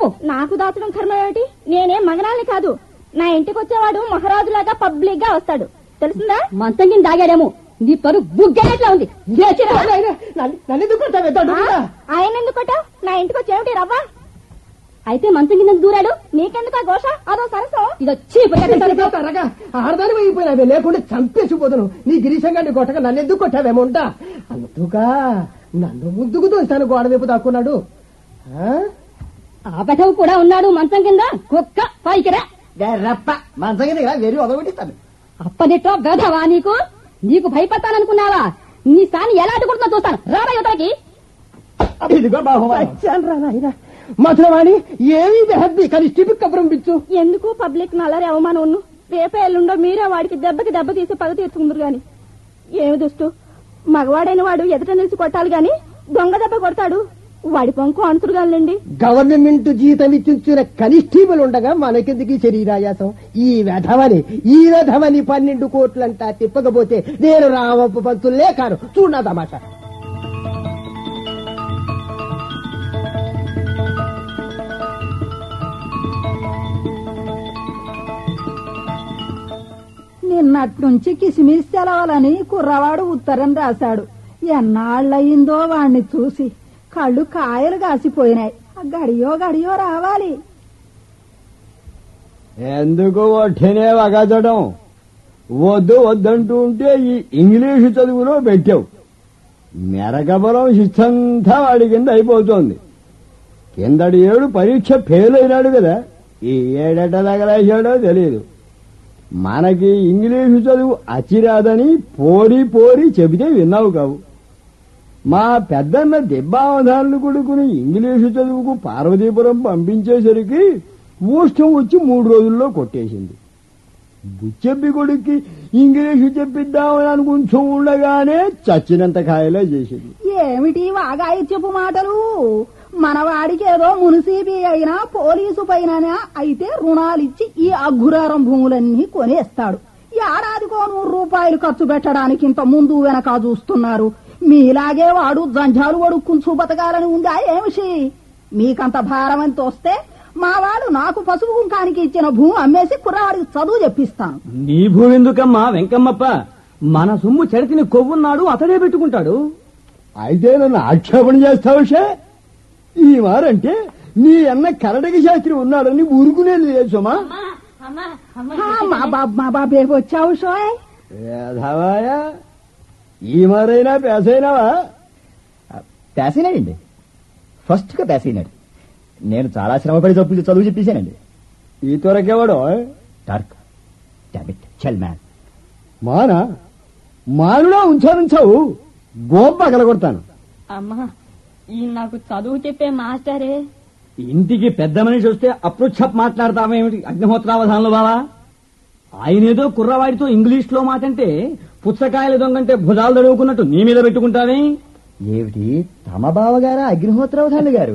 నాకు దాచడం కర్మ ఏమిటి నేనేం మగనాల్ని కాదు నా ఇంటికి వచ్చేవాడు మహారాజులాగా పబ్లిక్ గా వస్తాడు తెలిసిందా మంచం కింద దాగాడేమో నీ పరు బుగ్గేట్లా ఉంది లేచిరా. నన్ను ఎందుకు కొడతావే దొడ్డు ఆ? ఆయన ఎందుకు కొట్టావు నా ఇంటికి వచ్చేమిటి రవ్వ అయితే మంచం కింద దూరాడు నీకెందుకు ఆ ఘోష అదో సరసం ఇదో చీపు కట్టేసాడు. తరగా ఆడదాని అయిపోయినావే లేకుంటే చంపేసిపోతాను నీ గిరీశంగాన్ని కొట్టక నన్ను ఎందుకు కొట్టావేమో ఉంటా అందుకా నన్ను ముద్దుకు తోస్తాను గోడ వైపు దాక్కున్నాడు ఆ? ఆ పెదవు కూడా ఉన్నాడు మంచం కింద కుక్క పైకిరా రప్ప మంచం కింద వెరీ వదలగొట్టిస్తాను అప్పదిట్టో గధవా నీకు నీకు భయపడతాననుకున్నావా నీ స్థాని ఎలా అడ్డుకుంటుందో చూస్తాను రాబోయే యువతలకి ఇదిగో బాబు వచ్చానురా నాయనా మధురవాణి ఏమీ బెహద్ది కానీ స్టిపిక్ కబరం పిచ్చు ఎందుకు పబ్లిక్ నల్లరి అవమానం ఉన్ను రేపే ఎల్లుండో మీరే వాడికి దెబ్బకి దెబ్బ తీసి పగ తీర్చుకుందరు గాని ఏమి దుష్టు మగవాడైన వాడు ఎదుట నిలిచి కొట్టాలి గాని దొంగ దెబ్బ కొడతాడు వాడి పంకు అనుతురుగాలండి గవర్నమెంట్ జీతం ఇచ్చిన కనిస్టేబుల్ ఉండగా మనకెందుకు ఈ శరీరాయాసం ఈ వెధవని ఈ వెధవని పన్నెండు కోట్లంటా తిప్పకపోతే నేను రామప్ప పంతుల్లే కాను చూడా తమాషా నిన్నటి నుంచి కిసిమిసి తెలవాలని కుర్రవాడు ఉత్తరం రాశాడు ఎన్నాళ్ళయిందో వాణ్ణి చూసి కళ్ళు కాయలు కాసిపోయినాయి ఆ గడియో గడియో రావాలి ఎందుకు వట్టినే వగచడం వద్దు వద్దంటూ ఉంటే ఈ ఇంగ్లీషు చదువులో పెట్టావు మెరకబలం శిస్తంతా వాడి కింద అయిపోతోంది కిందటి ఏడు పరీక్ష ఫెయిల్ అయినాడు కదా ఈ ఏడట తగలేశాడో తెలియదు మనకి ఇంగ్లీషు చదువు అచ్చిరాదని పోరి పోరి చెబితే విన్నావు కావు మా పెద్దన్న దిబ్బావధానులు కొడుకుని ఇంగ్లీషు చదువుకు పార్వతీపురం పంపించేసరికి ఊష్టం వచ్చి మూడు రోజుల్లో కొట్టేసింది బుచ్చెప్పి కొడుక్కి ఇంగ్లీషు చెప్పిద్దామని అనుకుంటూ ఉండగానే చచ్చినంత ఖాయలో చేసింది ఏమిటి వాగాయిత్యపు మాటలు మనవాడికి ఏదో మున్సిపి అయినా పోలీసు పైన అయితే రుణాలిచ్చి ఈ అఘురారం భూములన్నీ కొనేస్తాడు ఏడాదికో నూరు రూపాయలు ఖర్చు పెట్టడానికి ఇంత ముందు వెనక చూస్తున్నారు మీలాగే వాడు జంజాలు వడుక్కుంచు బతకాలని ఉందా ఏమిషి మీకంత భారం అని తోస్తే మా వాడు నాకు పసుపు కుంకానికి ఇచ్చిన భూమి అమ్మేసి కుర్రవాడికి చదువు చెప్పిస్తాను నీ భూమెందుకమ్మా వెంకమ్మప్ప మన సొమ్ము చెడితిని కొవ్వున్నాడు అతడే పెట్టుకుంటాడు అయితే నన్ను ఆక్షేపణ చేస్తావుషే ఈ వారంటే నీ అన్న కరడకి శాస్త్రి ఉన్నాడని ఊరుకునేది లేదు సుమా ఆ, మా బాబు మా బాబే వచ్చావు షోయ్ వేధవాయా ఈ మారైనా పేసైనావా పేసైనాడండి ఫస్ట్ గా పేసైనాడు నేను చాలా శ్రమపడి చదువు చదువు చెప్పేశానండి ఈ త్వరకెవడో డార్క్ డామిట్ చెల్ మ్యాన్ మానా మానుడా ఉంచానుంచావు గోప అగలగొడతాను అమ్మా ఈ నాకు చదువు చెప్పే మాస్టరే ఇంటికి పెద్ద మనిషి వస్తే అప్రోచప్ మాట్లాడతామేమిటి అగ్నిహోత్రావధానంలో బావా ఆయనేదో కుర్రవాడితో ఇంగ్లీష్ లో మాట అంటే పుచ్చకాయల దొంగంటే భుజాలు తడువుకున్నట్టు నీ మీద పెట్టుకుంటావే ఏమిటి తమ బావగారా అగ్నిహోత్రవధానులు గారు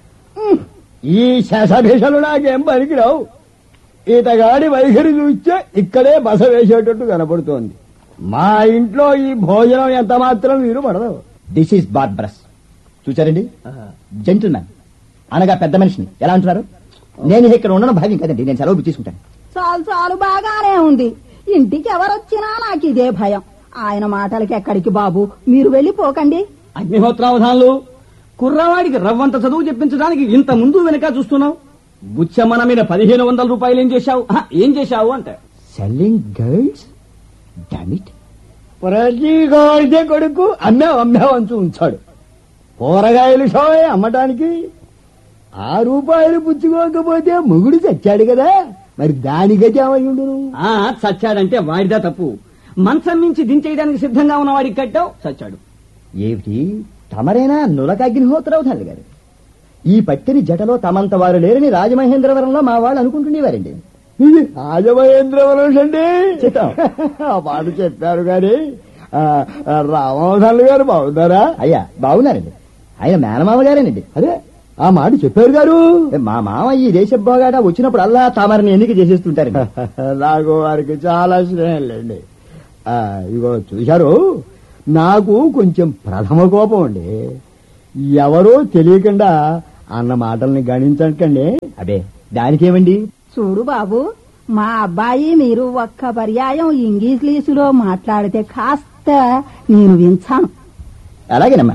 ఈ శశభేషలు నాకేం పనికిరావు ఈతగాడి వైఖరి చూస్తే ఇక్కడే బస వేసేటట్టు కనపడుతోంది మా ఇంట్లో ఈ భోజనం ఎంత మాత్రం వీరు పడదు దిస్ ఈస్ బార్బరస్ చూచారండి జెంటిల్మెన్ అనగా పెద్ద మనిషిని ఎలా అంటున్నారు నేను ఇక్కడ ఉండడం భావ్యం కదండి నేను సెలవు తీసుకుంటాను చాలు చాలు బాగానే ఉంది ఇంటికి ఎవరొచ్చినా నాకు ఇదే భయం ఆయన మాటలకి ఎక్కడికి బాబు మీరు వెళ్ళిపోకండి అగ్నిహోత్రావధానాలు కుర్రవాడికి రవ్వంత చదువు చెప్పించడానికి ఇంత ముందు వెనక చూస్తున్నావు బుచ్చమ్మన మీద పదిహేను వందల రూపాయలు ఏం చేశావు ఆహా, ఏం చేశావు అంట సెల్లింగ్ గర్ల్స్ డామిట్ ప్రతి గాడిద కొడుకు అమ్మావు అమ్మావు అంచు ఉంచాడు కూరగాయలు షోయ్ అమ్మటానికి ఆ రూపాయలు పుచ్చుకోకపోతే మొగుడు చచ్చాడు కదా మరి దాని గతి ఏమైండును ఆ చచ్చాడంటే వాడిదా తప్పు మంచం మించి దించేయడానికి సిద్ధంగా ఉన్న వాడికి కట్టావు చచ్చాడు ఏమిటి తమరేనా నులక అగ్నిహోత్రవధానులు గారు ఈ పట్టిని జటలో తమంత వారు లేరని రాజమహేంద్రవరంలో మా వాళ్ళు అనుకుంటుండేవారండి ఇది రాజమహేంద్రవరం అండి చిత్తం. ఆ మాట చెప్పారు గాని ఆ, ఆ, రామోదర్లు గారు బాగున్నారా అయ్యా బాగున్నారండి ఆయన మేనమామ గారేనండి అదే ఆ మాట చెప్పారు గారు మా మామ ఈ దేశ బాగాట వచ్చినప్పుడు అల్లా తమరిని ఎన్నిక చేసేస్తుంటారండి నాకు వారికి చాలా స్నేహంలేండి ఆ, ఇగో చూశారు నాకు కొంచెం ప్రథమ కోపం అండి ఎవరో తెలియకుండా అన్న మాటల్ని గణించకండి అబే దానికేమండి చూడు బాబు మా అబ్బాయి మీరు ఒక్క పర్యాయం ఇంగ్లీష్లో మాట్లాడితే కాస్త నేను వించాను అలాగేనమ్మా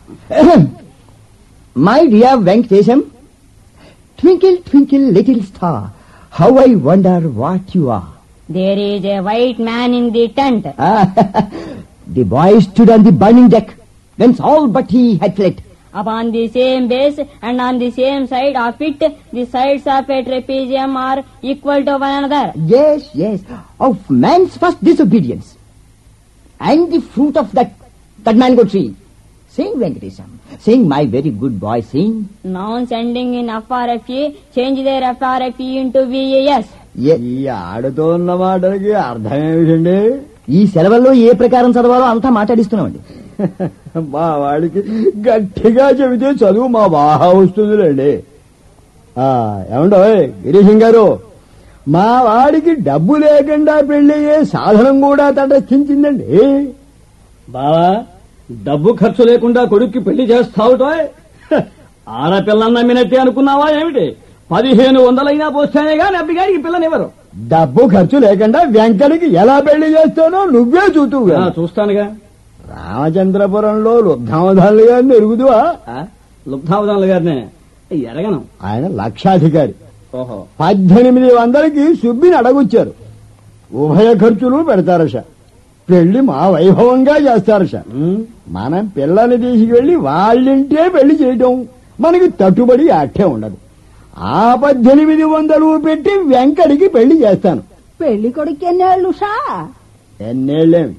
my dear Venkatesham twinkle twinkle little star how I wonder what you are there is a white man in the tent the boy stood on the burning deck whence all but he had fled Upon the same base and on the same side of it, the sides of a trapezium are equal to one another. Yes, yes, of man's first disobedience. And the fruit of that, that mango tree. Sing, Venkatesam. Sing, my very good boy, sing. Nouns ending in FRFE change their FRFE into VAS. Yes. ఈ ఆడుతూ ఉన్న మాటలకి అర్థం ఏమిటండి ఈ సెలవుల్లో ఏ ప్రకారం చదవాలో అంతా మాట్లాడిస్తున్నామండి మా వాడికి గట్టిగా చెబితే చదువు మా బాగా వస్తుందిలేండి ఆ, ఏమండో గిరీశం గారు మా వాడికి డబ్బు లేకుండా పెళ్ళయ్యే సాధనం కూడా తటస్థించిందండి బావా డబ్బు ఖర్చు లేకుండా కొడుక్కి పెళ్లి చేస్తావుటోయ్ హ, ఆడపిల్లని నమ్మినట్టే అనుకున్నావా ఏమిటి పదిహేను వందలైనా పోస్తేనే గాని అబ్బిగారికి పిల్లనివ్వరు డబ్బు ఖర్చు లేకుండా వెంకటికి ఎలా పెళ్లి చేస్తానో నువ్వే చూతువు ఆ, చూస్తానుగా రామచంద్రపురంలో లుబ్ధావధానులు గారిని ఎరుగుదువా ఆ, లుబ్ధావధానులు గారినే ఎరగను ఆయన లక్షాధికారి ఓహో పద్దెనిమిది వందలకి సుబ్బిని అడగొచ్చారు ఉభయ ఖర్చులు పెడతారష పెళ్లి మా వైభవంగా చేస్తారష ఉమ్, మనం పిల్లని తీసుకెళ్లి వాళ్ళింటే పెళ్లి చేయటం మనకి తట్టుబడి అట్టే ఉండదు ఆ పద్దెనిమిది వందలు పెట్టి వెంకడికి పెళ్లి చేస్తాను పెళ్లి కొడుకు ఎన్నేళ్ళు షా ఎన్నేళ్ళేమి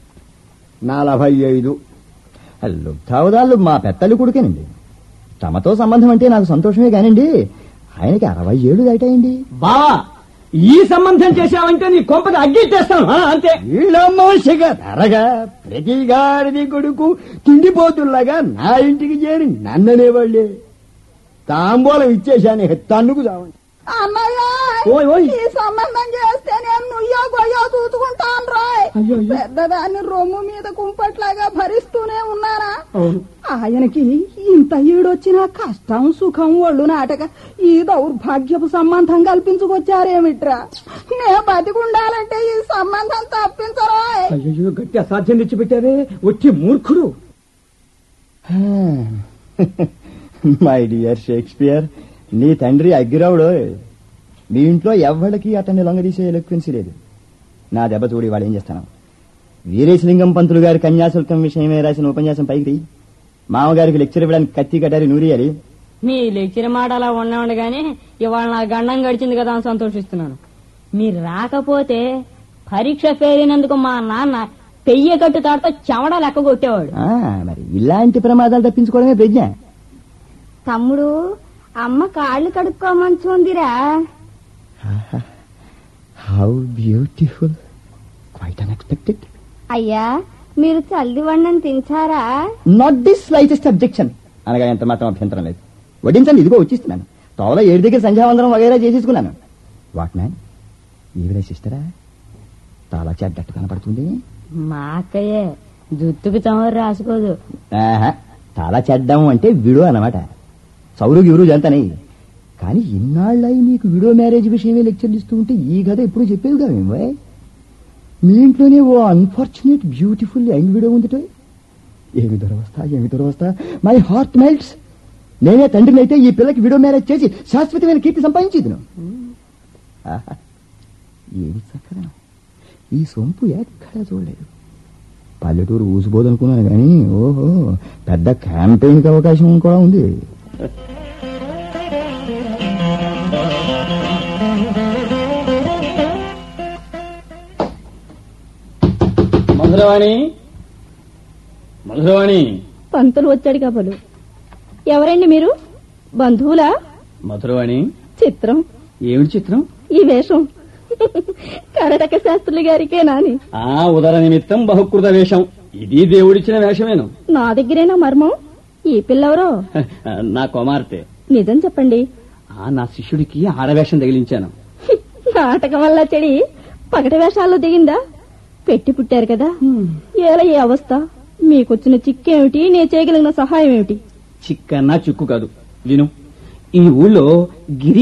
నలభై ఐదు లుబ్ధావదాలు మా పెత్తలు కొడుకేనండి తమతో సంబంధం అంటే నాకు సంతోషమే కానండి ఆయనకి అరవై ఏళ్ళు దాటాయండి బావా ఈ సంబంధం చేశావంటే నీ కొంపది అగ్గిట్టేస్తాను ఆ, అంతే వీళ్ళమ్మోషగా ధరగా ప్రతి గారిది కొడుకు తిండిపోతుల్లాగా నా ఇంటికి చేరి నన్ననేవాళ్ళే తాంబూలం ఇచ్చేశాను ఇక తన్నుకు చావండి అన్నయ్య ఓయ్, ఓయ్. ఈ సంబంధం చేస్తే నేను నుయ్యో గొయ్యో చూసుకుంటాను రాయ్ అయ్యో, అయ్యో. పెద్దదాన్ని రొమ్ము మీద కుంపట్లాగా భరిస్తూనే ఉన్నానా అవును. ఆయనకి ఇంత ఈడొచ్చిన కష్టం సుఖం ఒళ్ళు నాటక ఈ దౌర్భాగ్యపు సంబంధం కల్పించుకొచ్చారేమిట్రా నే బతికుండాలంటే ఈ సంబంధం తప్పించరాయ్ అయ్యో గట్టి అసాధ్యం తెచ్చిపెట్టావే వచ్చి మూర్ఖుడు మై డియర్ షేక్స్పియర్ నీ తండ్రి అగ్గిరావుడు మీ ఇంట్లో ఎవ్వడికి అతన్ని లొంగదీసే ఎలక్వెన్సీ లేదు నా దెబ్బ చూడి వాడు ఏం చేస్తాను వీరేశలింగం పంతులు గారి కన్యాశుల్కం విషయమే రాసిన ఉపన్యాసం పైకి తీ. మామగారికి లెక్చర్ ఇవ్వడానికి కత్తి కట్టారి నూరియాలి మీ లెక్చర్ మాట అలా ఉండండి గాని ఇవాళ నా గండం గడిచింది కదా అని సంతోషిస్తున్నాను మీరు రాకపోతే పరీక్ష ఫెయిల్ మా నాన్న పెయ్య కట్టు తాడుతో చెమడ లెక్క కొట్టేవాడు ఆ, మరి ఇలాంటి ప్రమాదాలు తప్పించుకోవడమే ప్రజ్ఞ తమ్ముడు అమ్మ కాళ్ళు కడుక్కోమంచుందిరా హౌ బ్యూటిఫుల్ క్వైట్ అన్ఎక్స్పెక్టెడ్ అయ్యా మీరు చల్లి వండని తింటారా నాట్ దిస్ స్లైటెస్ట్ అబ్జెక్షన్ అనగా ఎంత మాత్రం అభ్యంతరం లేదు వడ్డించండి ఇదిగో వచ్చిస్తున్నాను తోవల ఏడు దగ్గర సంధ్యావందనం వగైరా చేసేసుకున్నాను వాట్ మ్యాన్ ఈవిడ సిస్టరా చాలా చెడ్డట్టు కనపడుతుంది మా అక్కయ్యే జుత్తుకు చమరు రాసుకోదు ఆహా, చాలా చెడ్డం అంటే విడో అన్నమాట సౌరు గివురు జంతని కానీ ఇన్నాళ్ళై నీకు విడో మ్యారేజ్ విషయమే లెక్చర్లు ఇస్తూ ఉంటే ఈ కథ ఎప్పుడు చెప్పేది కదా మేము మీ ఇంట్లోనే ఓ అన్ఫార్చునేట్ బ్యూటిఫుల్ యంగ్ విడో ఉందిటో ఏమి దొరవస్తా ఏమి దొరవస్తా మై హార్ట్ మెల్ట్స్ నేనే తండ్రిని అయితే ఈ పిల్లకి విడో మ్యారేజ్ చేసి శాశ్వతమైన కీర్తి సంపాదించేది ఏమి చక్కగా ఈ సొంపు ఎక్కడా చూడలేదు పల్లెటూరు ఊసిపోదనుకున్నాను కానీ ఓహో పెద్ద క్యాంపెయిన్కి అవకాశం కూడా ఉంది మధురవాణి మధురవాణి పంతులు వచ్చాడు కాబోలు ఎవరండి మీరు బంధువులా మధురవాణి చిత్రం ఏమిటి చిత్రం ఈ వేషం కరటక శాస్త్రులు గారికే నాని ఆ ఉదర నిమిత్తం బహుకృత వేషం ఇది దేవుడిచ్చిన వేషమేను నా దగ్గరేనా మర్మం ఈ పిల్లెవరో నా కుమార్తె నిజం చెప్పండి ఆ నా శిష్యుడికి ఆడవేషం తగిలించాను నాటకం వల్ల చెడి పగటి వేషాల్లో దిగిందా పెట్టి పుట్టారు కదా ఏల ఈ అవస్థ మీకొచ్చిన చిక్కేమిటి నేను చేయగలిగిన సహాయం ఏమిటి చిక్కన్నా చిక్కు కాదు విను ఈ ఊళ్ళో గిరి